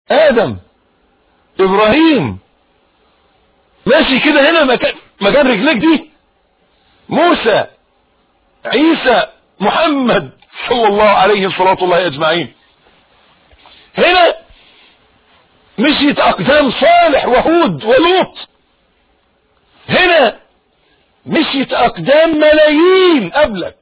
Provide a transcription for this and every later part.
ادم ابراهيم ماشي كده هنا مكان مكان رجليك دي موسى عيسى محمد صلى الله عليه الصلاة الله اجمعين هنا مشيت اقدام صالح وهود ولوط هنا مشيت اقدام ملايين قبلك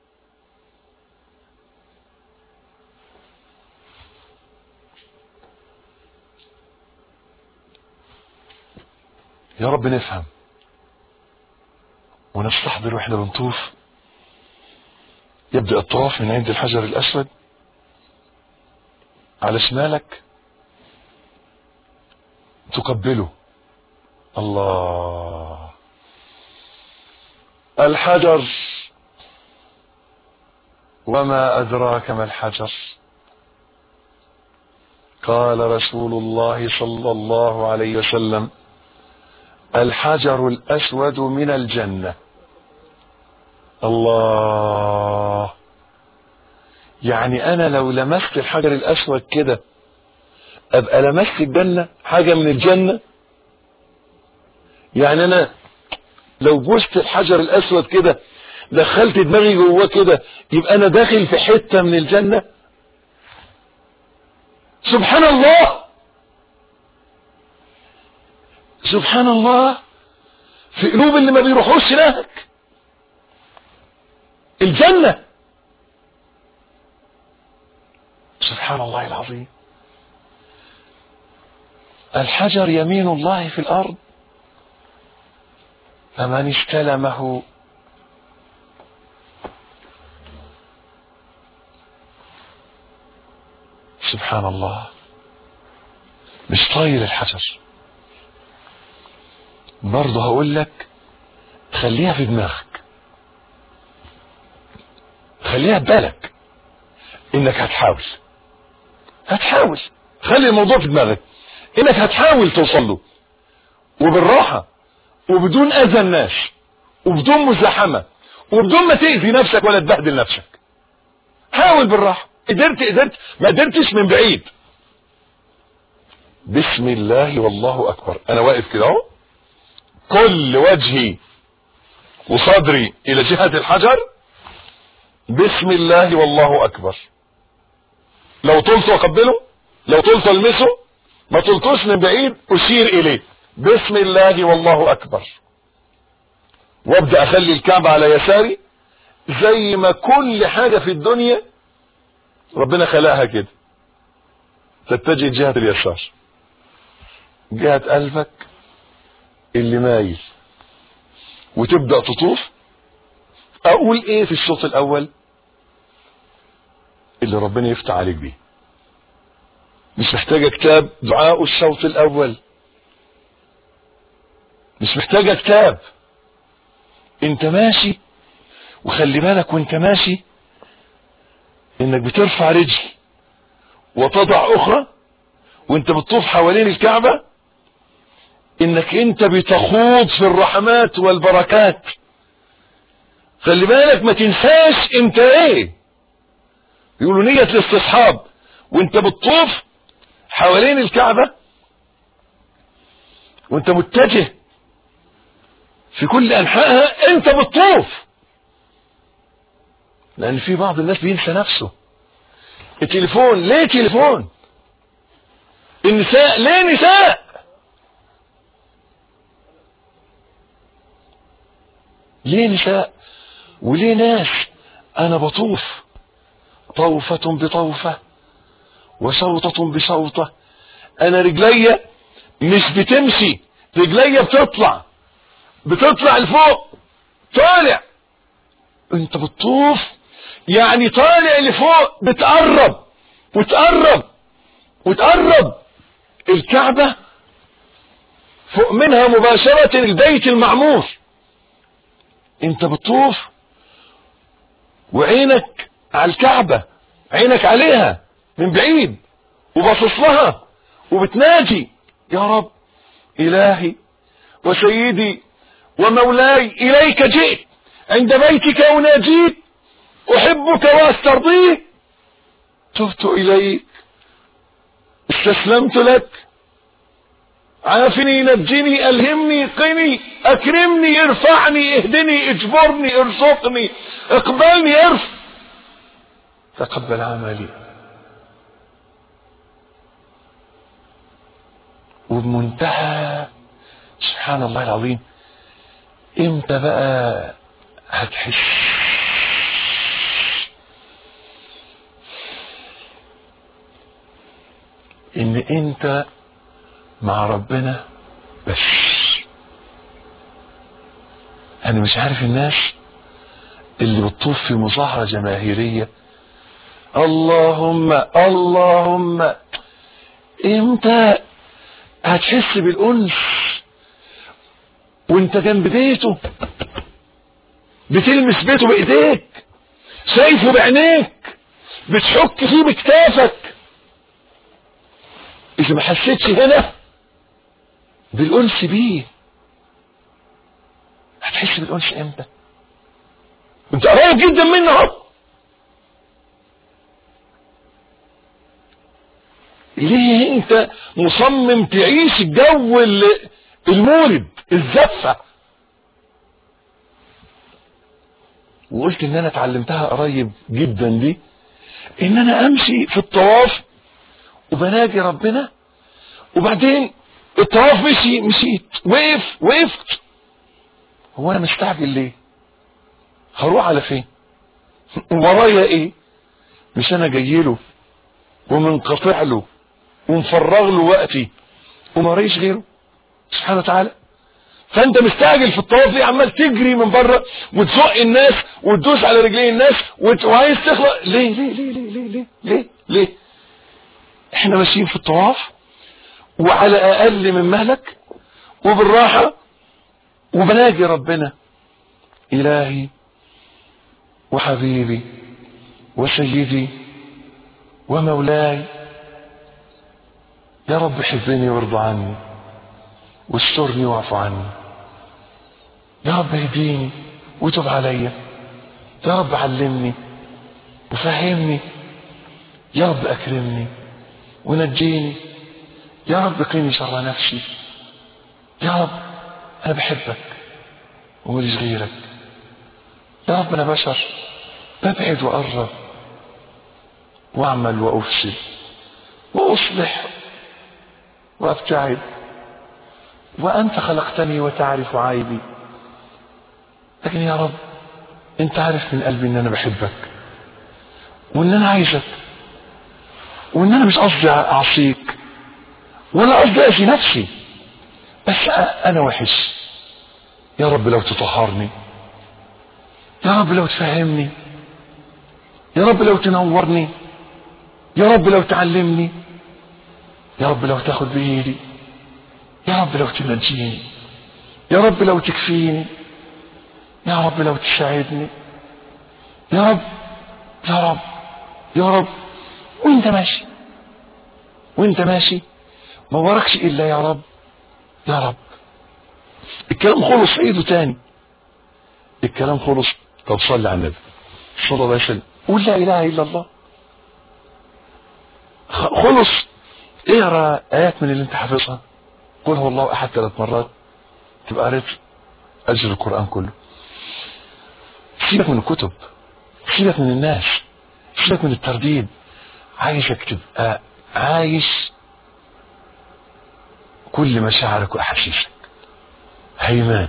يا رب نفهم ونستحضر واحنا بنطوف يبدأ الطواف من عند الحجر الأسود على شمالك تقبله الله الحجر وما أدراك ما الحجر قال رسول الله صلى الله عليه وسلم الحجر الأسود من الجنة الله يعني أنا لو لمست الحجر الأسود كده أبقى لمست الجنة حاجة من الجنة يعني أنا لو بوست الحجر الأسود كده دخلت دماغي جواه كده يبقى أنا داخل في حتة من الجنة سبحان الله سبحان الله في قلوب اللي ما بيروحوش هناك الجنة سبحان الله العظيم الحجر يمين الله في الأرض فمن استلمه سبحان الله مش طايل الحجر برضه هقول لك خليها في دماغك خليها في بالك انك هتحاول هتحاول خلي الموضوع في دماغك انك هتحاول توصل له وبالراحة وبدون اذى الناس وبدون مزاحمة وبدون ما تأذي نفسك ولا تبهدل نفسك حاول بالراحة قدرت قدرت ما قدرتش من بعيد بسم الله والله اكبر انا واقف كده اهو كل وجهي وصدري الى جهة الحجر بسم الله والله اكبر لو طلت اقبله لو طلت المسه ما طلتوش من بعيد اشير اليه بسم الله والله اكبر وابدا اخلي الكعبة على يساري زي ما كل حاجة في الدنيا ربنا خلقها كده تتجه جهة اليسار جهة قلبك اللي مايل وتبدأ تطوف اقول ايه في الشوط الاول اللي ربنا يفتح عليك بيه مش محتاجة كتاب دعاء الشوط الاول مش محتاجة كتاب انت ماشي وخلي بالك وانت ماشي انك بترفع رجل وتضع اخرى وانت بتطوف حوالين الكعبة انك انت بتخوض في الرحمات والبركات خلي بالك ما تنساش انت ايه يقولوا نية الاستصحاب وانت بتطوف حوالين الكعبة وانت متجه في كل انحائها انت بتطوف لان في بعض الناس بينسى نفسه التليفون ليه تليفون النساء ليه نساء ليه نساء وليه ناس انا بطوف طوفة بطوفة وشوطة بشوطة انا رجلي مش بتمشي رجلي بتطلع بتطلع لفوق طالع انت بتطوف يعني طالع لفوق بتقرب وتقرب وتقرب الكعبة فوق منها مباشرة البيت المعمور انت بتطوف وعينك على الكعبة عينك عليها من بعيد وبصص لها وبتناجي يا رب إلهي وسيدي ومولاي إليك جئت عند بيتك أناجيك أحبك وأسترضيك تبت إليك استسلمت لك عافني نجني ألهمني قني أكرمني ارفعني اهدني اجبرني ارزقني اقبلني ارف تقبل عملي وبمنتهى سبحان الله العظيم امتى بقى هتحس ان انت مع ربنا بس انا مش عارف الناس اللي بتطوف في مظاهرة جماهيرية اللهم اللهم امتى هتحس بالانس وانت جنب بيته بتلمس بيته بايديك شايفه بعينيك بتحك فيه بكتافك اذا ما حسيتش هنا بالانس بيه هتحس بالانس امتى انت قريب جدا منه اهو ليه انت مصمم تعيش الجو ال- المولد الزفة وقلت ان انا اتعلمتها قريب جدا دي ان انا امشي في الطواف وبناجي ربنا وبعدين الطواف مشي مشيت وقف وقفت هو انا مستعجل ليه هروح على فين ورايا ايه مش انا جاي له ومنقطع له ومفرغ له وقتي وما ريش غيره سبحانه وتعالى فانت مستعجل في الطواف ليه عمال تجري من بره وتزق الناس وتدوس على رجلين الناس وت- وعايز تخلق ليه ليه ليه ليه ليه ليه ليه ليه احنا ماشيين في الطواف وعلى اقل من مهلك وبالراحة وبناجي ربنا الهي وحبيبي وسيدي ومولاي يا رب حبني وارضى عني واسترني واعف عني يا رب اهديني وتب عليا يا رب علمني وفهمني يا رب اكرمني ونجيني يا رب قيني شر نفسي يا رب انا بحبك وماليش غيرك يا رب انا بشر ببعد واقرب واعمل وافسد واصلح وابتعد وانت خلقتني وتعرف عيبي لكن يا رب انت عارف من قلبي ان انا بحبك وان انا عايزك وان انا مش قصدي اعصيك ولا قصدي اذي نفسي بس أ- انا وحش يا رب لو تطهرني يا رب لو تفهمني يا رب لو تنورني يا رب لو تعلمني يا رب لو تاخد بايدي يا رب لو تنجيني يا رب لو تكفيني يا رب لو تساعدني يا رب يا رب يا رب وانت ماشي وانت ماشي ما وراكش الا يا رب يا رب الكلام خلص عيده تاني الكلام خلص طب صلي على النبي صلى الله عليه وسلم قول لا اله الا الله خ- خلص اقرا ايات من اللي انت حافظها قل هو الله احد ثلاث مرات تبقى قريت اجر القران كله سيبك من الكتب سيبك من الناس سيبك من الترديد عايزك تبقى عايش كل مشاعرك واحاسيسك هيمان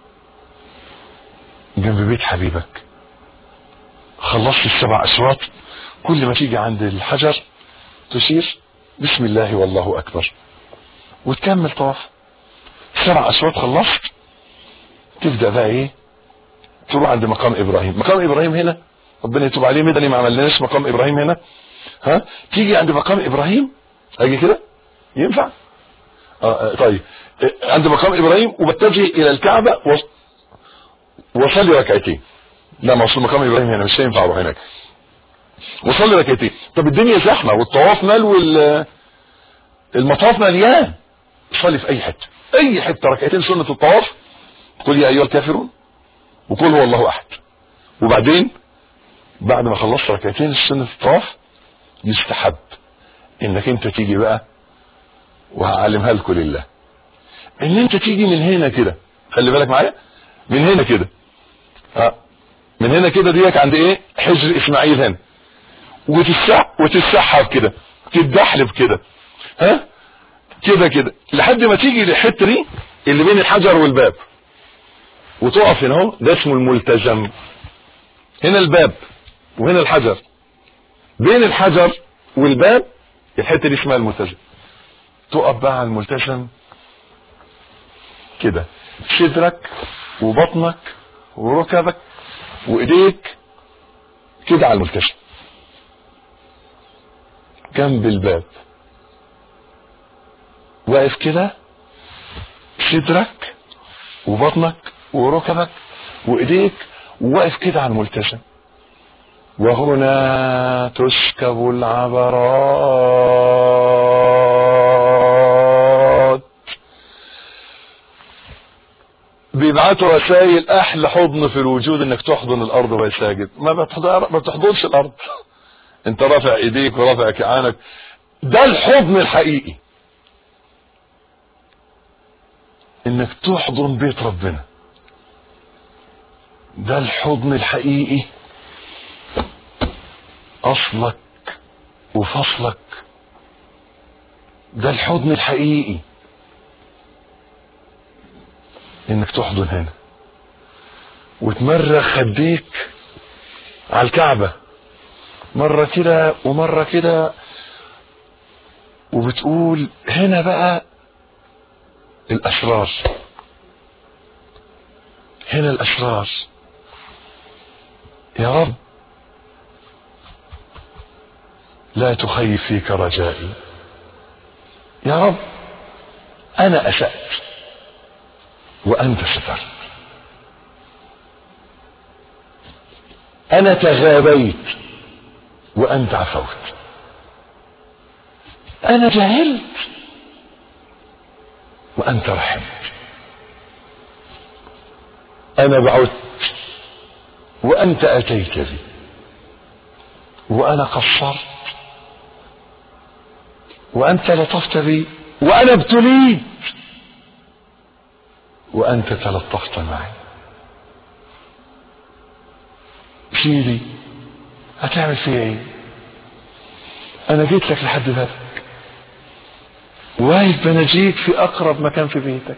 جنب بيت حبيبك خلصت السبع اشواط كل ما تيجي عند الحجر تشير بسم الله والله اكبر وتكمل طواف سبع اشواط خلصت تبدا بقى ايه تروح عند مقام ابراهيم مقام ابراهيم هنا ربنا يتوب عليه مدني ما عملناش مقام ابراهيم هنا ها تيجي عند مقام ابراهيم اجي كده ينفع آه آه، طيب آه، عند مقام ابراهيم وبتجه الى الكعبه وص- وصلي ركعتين لا ما اصل مقام ابراهيم هنا مش هينفع اروح هناك وصلي ركعتين طب الدنيا زحمه والطواف مال وال المطاف مليان صلي في اي حته اي حته ركعتين سنه الطواف قل يا ايها الكافرون وقل هو الله احد وبعدين بعد ما خلصت ركعتين سنه الطواف يستحب انك انت تيجي بقى وهعلمها لكم لله ان انت تيجي من هنا كده خلي بالك معايا من هنا كده ها من هنا كده ديك عند ايه حجر اسماعيل هنا وتسح وتسحب كده تتدحلب كده ها كده كده لحد ما تيجي للحته دي اللي بين الحجر والباب وتقف هنا اهو ده اسمه الملتزم هنا الباب وهنا الحجر بين الحجر والباب الحته دي اسمها الملتزم تقف بقى على الملتزم كده صدرك وبطنك وركبك وايديك كده على الملتزم جنب الباب واقف كده صدرك وبطنك وركبك وايديك واقف كده على الملتزم وهنا تسكب العبرات بيبعتوا رسائل احلى حضن في الوجود انك تحضن الارض وهي ساجد ما بتحضر ما بتحضنش الارض انت رافع ايديك ورافع كعانك ده الحضن الحقيقي انك تحضن بيت ربنا ده الحضن الحقيقي اصلك وفصلك ده الحضن الحقيقي انك تحضن هنا وتمرغ خديك على الكعبة مرة كده ومرة كده وبتقول هنا بقى الاسرار هنا الاسرار يا رب لا تخيب فيك رجائي يا رب انا اسأت وانت سترت انا تغابيت وانت عفوت انا جهلت وانت رحمت انا بعدت وانت اتيت بي وانا قصرت وانت لطفت بي وانا ابتليت وانت تلطفت معي سيدي هتعمل فيا ايه انا جيت لك لحد بابك واقف بنجيك في اقرب مكان في بيتك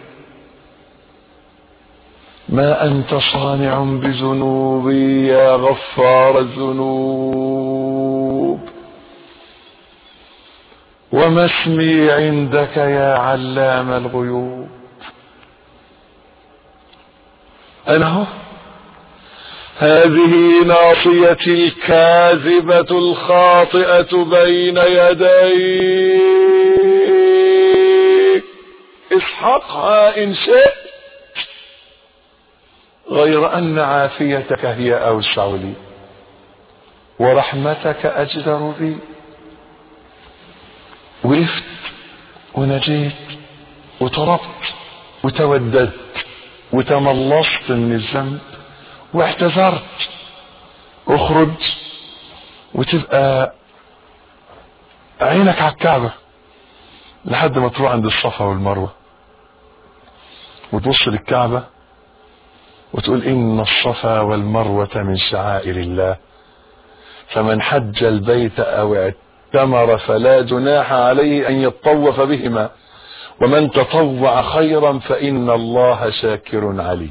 ما انت صانع بذنوبي يا غفار الذنوب وما اسمي عندك يا علام الغيوب انا هو هذه ناصيتي الكاذبة الخاطئة بين يديك اسحقها ان شئت غير ان عافيتك هي اوسع لي ورحمتك اجدر بي وقفت ونجيت وطربت وتوددت وتملصت من الذنب واعتذرت اخرج وتبقى عينك على الكعبة لحد ما تروح عند الصفا والمروة وتبص للكعبة وتقول إن الصفا والمروة من شعائر الله فمن حج البيت أو اعتمر فلا جناح عليه أن يطوف بهما ومن تطوع خيرا فإن الله شاكر عليه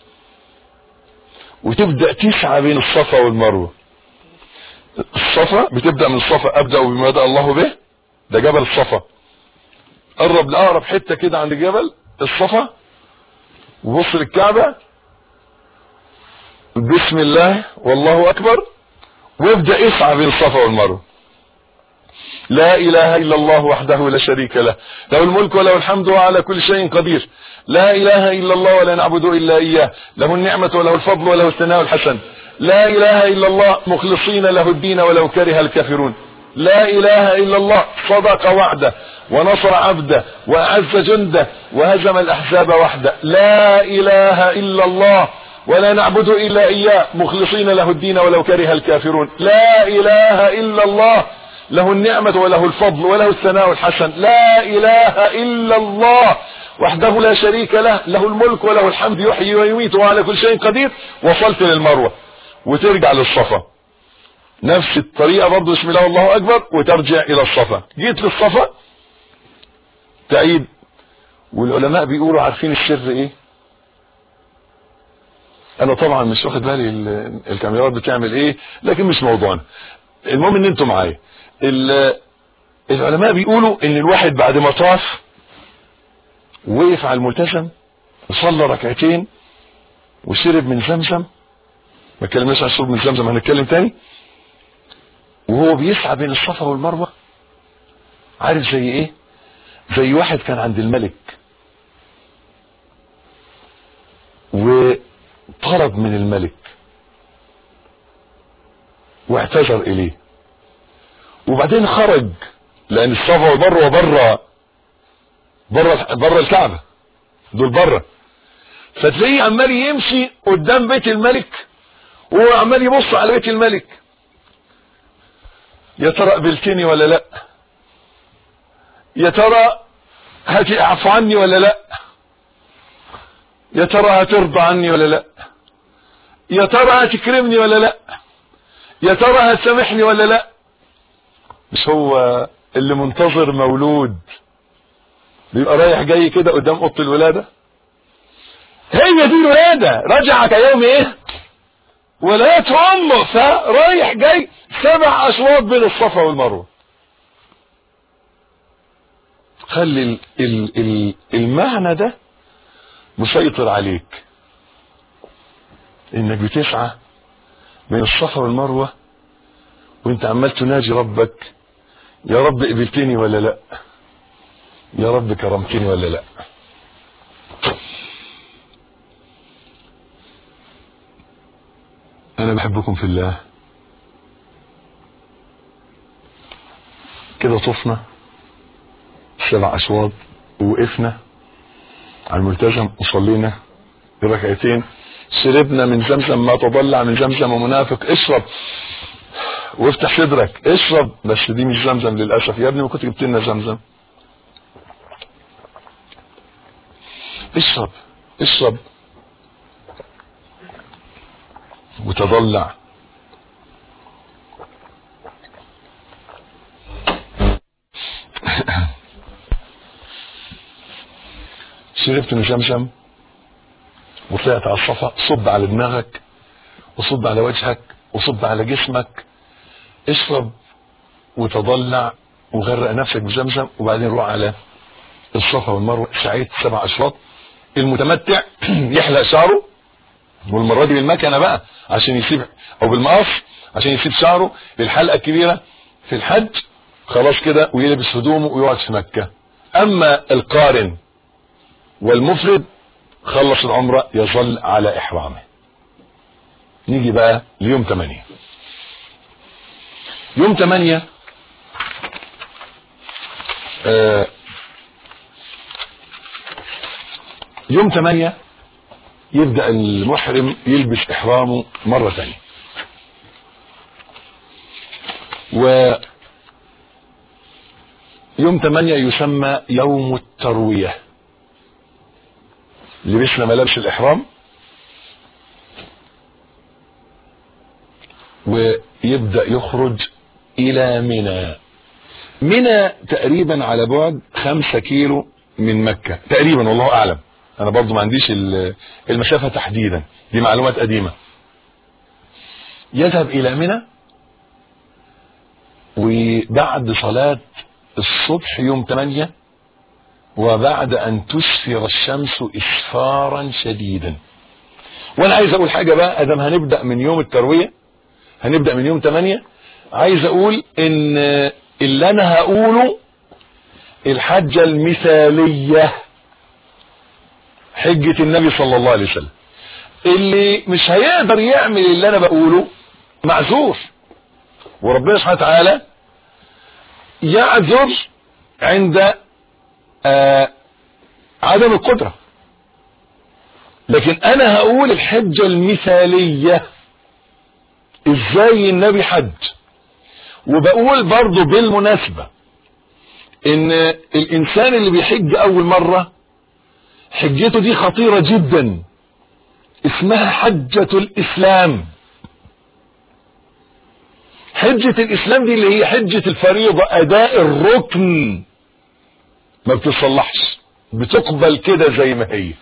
وتبدأ تسعى بين الصفا والمروة الصفا بتبدأ من الصفا أبدأ بما بدأ الله به ده جبل الصفا قرب لأقرب حتة كده عند جبل الصفا وبص للكعبة بسم الله والله أكبر وابدأ اسعى بين الصفا والمروة لا إله إلا الله وحده لا شريك له له الملك وله الحمد وعلى كل شيء قدير لا إله إلا الله ولا نعبد إلا إياه له النعمة وله الفضل وله الثناء الحسن لا إله إلا الله مخلصين له الدين ولو كره الكافرون لا إله إلا الله صدق وعده ونصر عبده وأعز جنده وهزم الأحزاب وحده لا إله إلا الله ولا نعبد إلا إياه مخلصين له الدين ولو كره الكافرون لا إله إلا الله له النعمة وله الفضل وله الثناء الحسن لا إله إلا الله وحده لا شريك له له الملك وله الحمد يحيي ويميت وعلى كل شيء قدير وصلت للمروة وترجع للصفا نفس الطريقة برضه بسم الله والله أكبر وترجع إلى الصفا جيت للصفا تعيد والعلماء بيقولوا عارفين السر ايه انا طبعا مش واخد بالي الكاميرات بتعمل ايه لكن مش موضوعنا المهم ان انتم معايا العلماء بيقولوا ان الواحد بعد ما طاف وقف على الملتزم وصلى ركعتين وشرب من زمزم ما اتكلمناش عن الشرب من زمزم هنتكلم تاني وهو بيسعى بين الصفا والمروه عارف زي ايه زي واحد كان عند الملك وطلب من الملك واعتذر اليه وبعدين خرج لان الصفا والمروه بره بره بره الكعبه دول بره فتلاقيه عمال يمشي قدام بيت الملك وهو عمال يبص على بيت الملك يا ترى قبلتني ولا لا يا ترى هتعفو عني ولا لا يا ترى هترضى عني ولا لا يا ترى هتكرمني ولا لا يا ترى هتسامحني ولا لا مش هو اللي منتظر مولود بيبقى رايح جاي كده قدام اوضه الولاده هي دي الولاده رجع كيوم ايه ولادته امه فرايح جاي سبع اشواط بين الصفا والمروه خلي ال ال ال المعنى ده مسيطر عليك انك بتسعى بين الصفا والمروه وانت عمال تناجي ربك يا رب قبلتني ولا لا يا رب كرمتني ولا لا انا بحبكم في الله كده طفنا سبع اشواط ووقفنا على الملتزم وصلينا بركعتين شربنا من زمزم ما تضلع من زمزم ومنافق اشرب وافتح صدرك اشرب بس دي مش زمزم للاسف يا ابني ما كنت جبت لنا زمزم اشرب اشرب وتضلع شربت من زمزم وطلعت على الصفا صب على دماغك وصب على وجهك وصب على جسمك اشرب وتضلع وغرق نفسك بزمزم وبعدين روح على الصفا والمروه سعيت سبع اشواط المتمتع يحلق شعره والمره دي بالمكنه بقى عشان يسيب او بالمقص عشان يسيب شعره للحلقه الكبيره في الحج خلاص كده ويلبس هدومه ويقعد في مكه اما القارن والمفرد خلص العمره يظل على احرامه نيجي بقى ليوم 8 يوم 8 آه يوم 8 يبدأ المحرم يلبس إحرامه مرة ثانية و يوم 8 يسمى يوم التروية لبسنا ملابس الإحرام ويبدأ يخرج إلى منى منى تقريبا على بعد خمسة كيلو من مكة تقريبا والله أعلم انا برضو ما عنديش المسافة تحديدا دي معلومات قديمة يذهب الى منى وبعد صلاة الصبح يوم 8 وبعد ان تسفر الشمس اسفارا شديدا وانا عايز اقول حاجة بقى ادم هنبدأ من يوم التروية هنبدأ من يوم 8 عايز اقول ان اللي انا هقوله الحجة المثالية حجة النبي صلى الله عليه وسلم اللي مش هيقدر يعمل اللي انا بقوله معذور وربنا سبحانه وتعالى يعذر عند آه عدم القدرة لكن انا هقول الحجة المثالية ازاي النبي حج وبقول برضو بالمناسبة ان الانسان اللي بيحج اول مرة حجته دي خطيرة جدا اسمها حجة الاسلام حجة الاسلام دي اللي هي حجة الفريضة اداء الركن ما بتصلحش بتقبل كده زي ما هي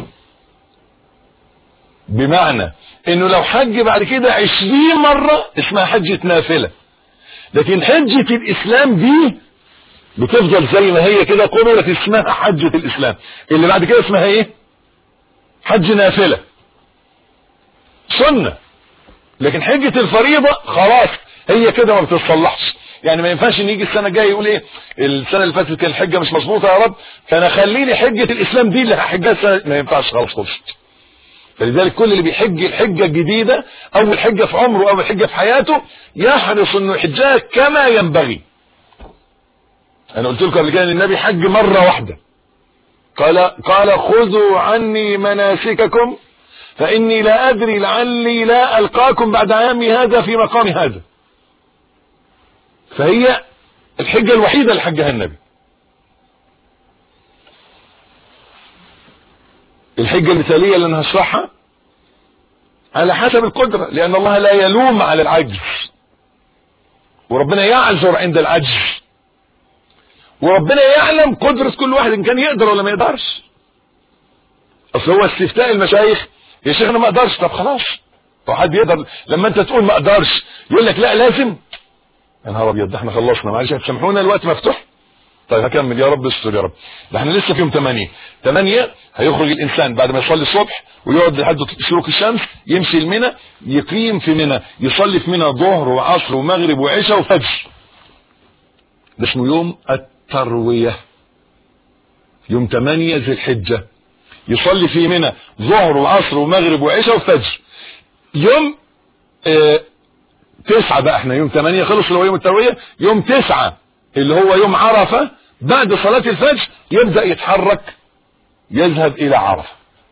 بمعنى انه لو حج بعد كده عشرين مرة اسمها حجة نافلة لكن حجة الاسلام دي بتفضل زي ما هي كده قبلت اسمها حجة الاسلام اللي بعد كده اسمها ايه حج نافلة سنة لكن حجة الفريضة خلاص هي كده ما بتتصلحش يعني ما ينفعش ان يجي السنه الجايه يقول ايه السنه اللي فاتت كان الحجه مش مظبوطه يا رب فانا خليني حجه الاسلام دي اللي هحجها السنه ما ينفعش خلاص خلصت فلذلك كل اللي بيحج الحجه الجديده اول حجه في عمره اول حجه في حياته يحرص انه يحجها كما ينبغي انا قلت لكم قبل كده ان النبي حج مره واحده قال قال خذوا عني مناسككم فاني لا ادري لعلي لا القاكم بعد عامي هذا في مقام هذا فهي الحجة الوحيدة اللي حجها النبي الحجة المثالية اللي انا هشرحها على حسب القدرة لان الله لا يلوم على العجز وربنا يعذر عند العجز وربنا يعلم قدرة كل واحد ان كان يقدر ولا ما يقدرش اصل هو استفتاء المشايخ يا شيخ انا ما اقدرش طب خلاص طب حد يقدر لما انت تقول ما اقدرش يقول لك لا لازم يا نهار ابيض ده احنا خلصنا معلش هتسامحونا الوقت مفتوح طيب هكمل يا رب استر يا رب ده احنا لسه في يوم 8 8 هيخرج الانسان بعد ما يصلي الصبح ويقعد لحد شروق الشمس يمشي المنى يقيم في منى يصلي في منى ظهر وعصر ومغرب وعشاء وفجر ده اسمه يوم الترويه يوم 8 ذي الحجه يصلي في منى ظهر وعصر ومغرب وعشاء وفجر يوم اه تسعة بقى احنا يوم ثمانية خلص اللي هو يوم التروية يوم تسعة اللي هو يوم عرفة بعد صلاة الفجر يبدأ يتحرك يذهب إلى عرفة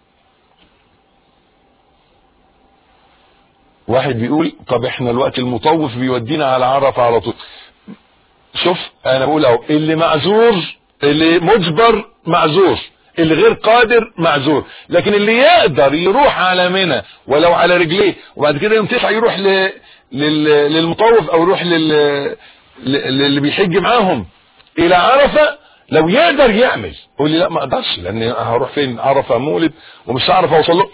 واحد بيقول طب احنا الوقت المطوف بيودينا على عرفة على طول شوف انا بقول اهو اللي معذور اللي مجبر معذور اللي غير قادر معذور لكن اللي يقدر يروح على منى ولو على رجليه وبعد كده يوم تسعة يروح ل... لل... للمطوف او يروح لل... للي بيحج معاهم الى عرفة لو يقدر يعمل قول لي لا ما اقدرش لان هروح فين عرفة مولد ومش هعرف اوصل له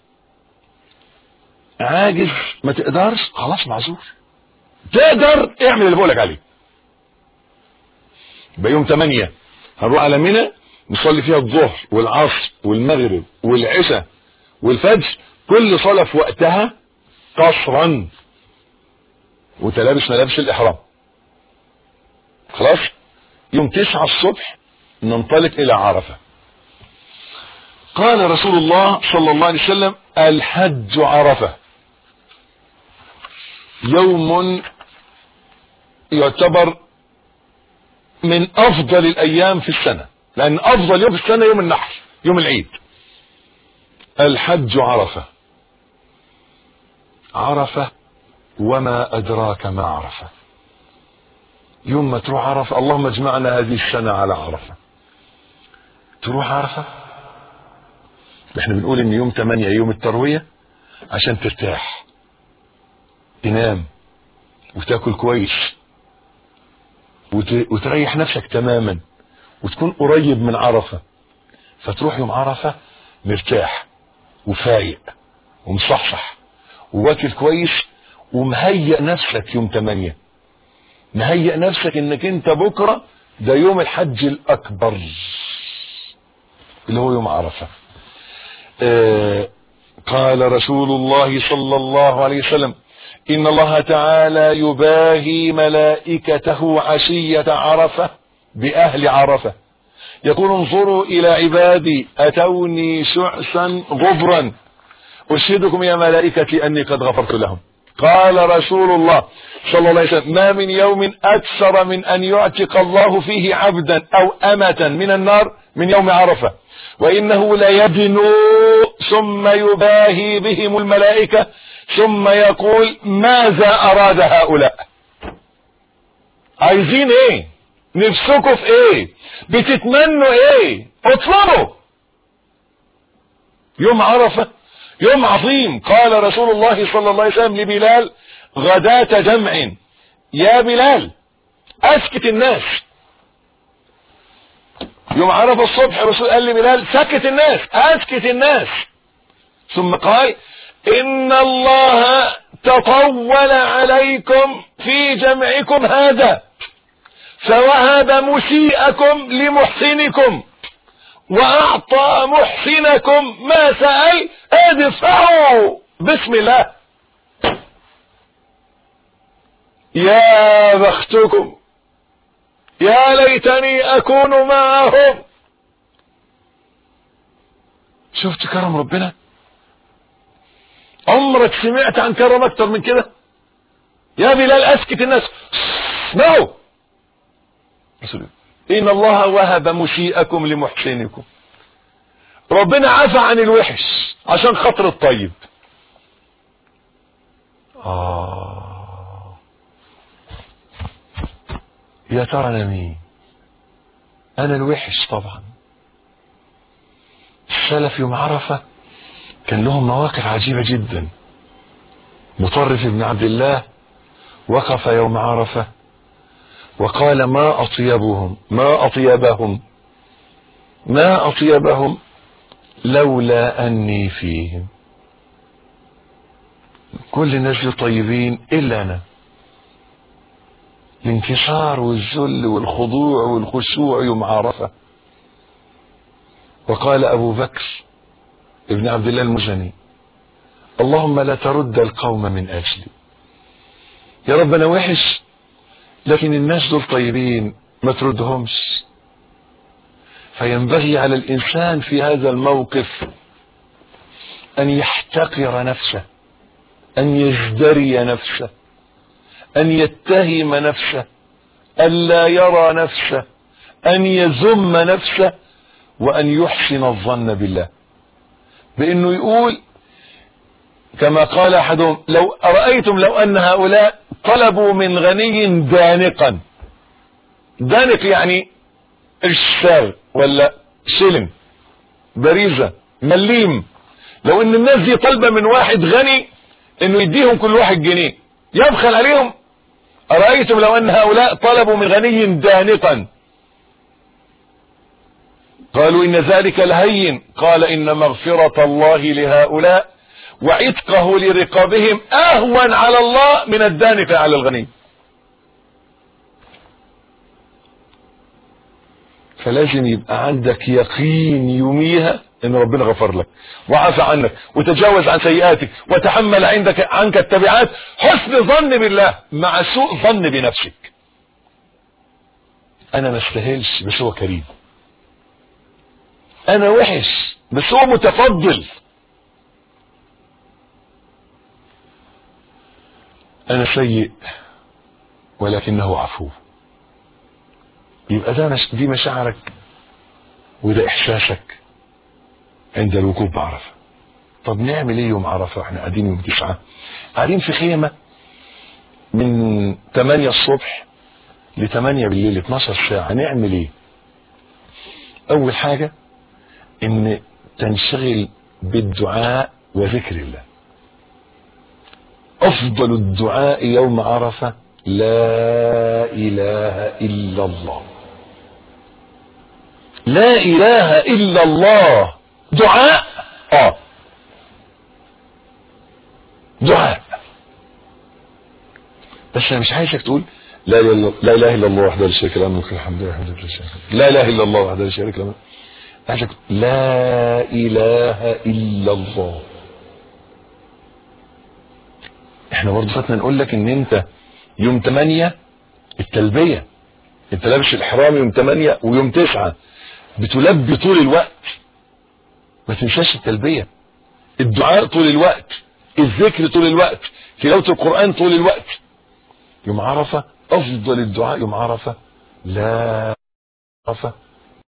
عاجز ما تقدرش خلاص معذور تقدر اعمل اللي بقولك عليه يبقى يوم 8 هنروح على منى نصلي فيها الظهر والعصر والمغرب والعشاء والفجر كل صلاة في وقتها قصرا وتلابس ملابس الإحرام خلاص يوم تسعة الصبح ننطلق إلى عرفة قال رسول الله صلى الله عليه وسلم الحج عرفة يوم يعتبر من أفضل الأيام في السنة لأن أفضل يوم في السنة يوم النحر يوم العيد الحج عرفة عرفة وما أدراك ما عرفة يوم ما تروح عرفة اللهم اجمعنا هذه السنة على عرفة تروح عرفة احنا بنقول ان يوم 8 يوم التروية عشان ترتاح تنام وتاكل كويس وت... وتريح نفسك تماما وتكون قريب من عرفة فتروح يوم عرفة مرتاح وفايق ومصحصح وواكل كويس ومهيئ نفسك يوم 8 مهيئ نفسك انك انت بكرة ده يوم الحج الاكبر اللي هو يوم عرفة آه قال رسول الله صلى الله عليه وسلم إن الله تعالى يباهي ملائكته عشية عرفة بأهل عرفة يقول انظروا إلى عبادي أتوني شعثا غبرا أشهدكم يا ملائكتي أني قد غفرت لهم قال رسول الله صلى الله عليه وسلم ما من يوم أكثر من أن يعتق الله فيه عبدا أو أمة من النار من يوم عرفة وإنه ليدنو ثم يباهي بهم الملائكة ثم يقول ماذا أراد هؤلاء عايزين ايه نفسكم في ايه بتتمنوا ايه اطلبوا يوم عرفة يوم عظيم قال رسول الله صلى الله عليه وسلم لبلال غداة جمع يا بلال اسكت الناس يوم عرفة الصبح الرسول قال لبلال سكت الناس اسكت الناس ثم قال ان الله تطول عليكم في جمعكم هذا فوهب مسيئكم لمحسنكم واعطى محسنكم ما سأل ادفعوا بسم الله يا بختكم يا ليتني اكون معهم شفت كرم ربنا عمرك سمعت عن كرم اكتر من كده يا بلال اسكت الناس نو رسول ان الله وهب مسيئكم لمحسنكم ربنا عفى عن الوحش عشان خاطر الطيب آه يا ترى انا مين انا الوحش طبعا السلف يوم عرفه كان لهم مواقف عجيبة جدا مطرف بن عبد الله وقف يوم عرفة وقال ما أطيبهم ما أطيبهم ما أطيبهم لولا أني فيهم كل الناس طيبين إلا أنا الانكسار والذل والخضوع والخشوع يوم عرفة وقال أبو بكر ابن عبد الله المزني اللهم لا ترد القوم من أجلي يا رب أنا وحش لكن الناس دول طيبين ما تردهمش فينبغي على الإنسان في هذا الموقف أن يحتقر نفسه أن يزدري نفسه أن يتهم نفسه أن لا يرى نفسه أن يذم نفسه وأن يحسن الظن بالله بأنه يقول كما قال أحدهم لو أرأيتم لو أن هؤلاء طلبوا من غني دانقا دانق يعني ارشال ولا شلن بريزة مليم لو ان الناس دي طالبة من واحد غني انه يديهم كل واحد جنيه يبخل عليهم أرأيتم لو أن هؤلاء طلبوا من غني دانقا قالوا إن ذلك لهين قال إن مغفرة الله لهؤلاء وعتقه لرقابهم أهون على الله من الدانق على الغني فلازم يبقى عندك يقين يوميها ان ربنا غفر لك وعفى عنك وتجاوز عن سيئاتك وتحمل عندك عنك التبعات حسن ظن بالله مع سوء ظن بنفسك انا ما استاهلش بس هو كريم انا وحش بس هو متفضل انا سيء ولكنه عفو يبقى ده مش دي مشاعرك وده احساسك عند الوقوف بعرفه طب نعمل ايه يوم عرفه احنا قاعدين يوم تسعة قاعدين في خيمة من 8 الصبح ل 8 بالليل 12 ساعة نعمل ايه اول حاجة ان تنشغل بالدعاء وذكر الله افضل الدعاء يوم عرفة لا اله الا الله لا اله الا الله دعاء اه دعاء بس انا مش عايزك تقول لا لا لا اله الا الله وحده لا شريك له الملك الحمد لله وحده لا شريك له لا اله الا الله وحده لا شريك له عايزك لا اله الا الله احنا برضه فاتنا نقول لك ان انت يوم 8 التلبيه انت لابس الاحرام يوم 8 ويوم 9 بتلبي طول الوقت ما تنساش التلبيه الدعاء طول الوقت الذكر طول الوقت تلاوه القران طول الوقت يوم عرفه افضل الدعاء يوم عرفه لا عرفه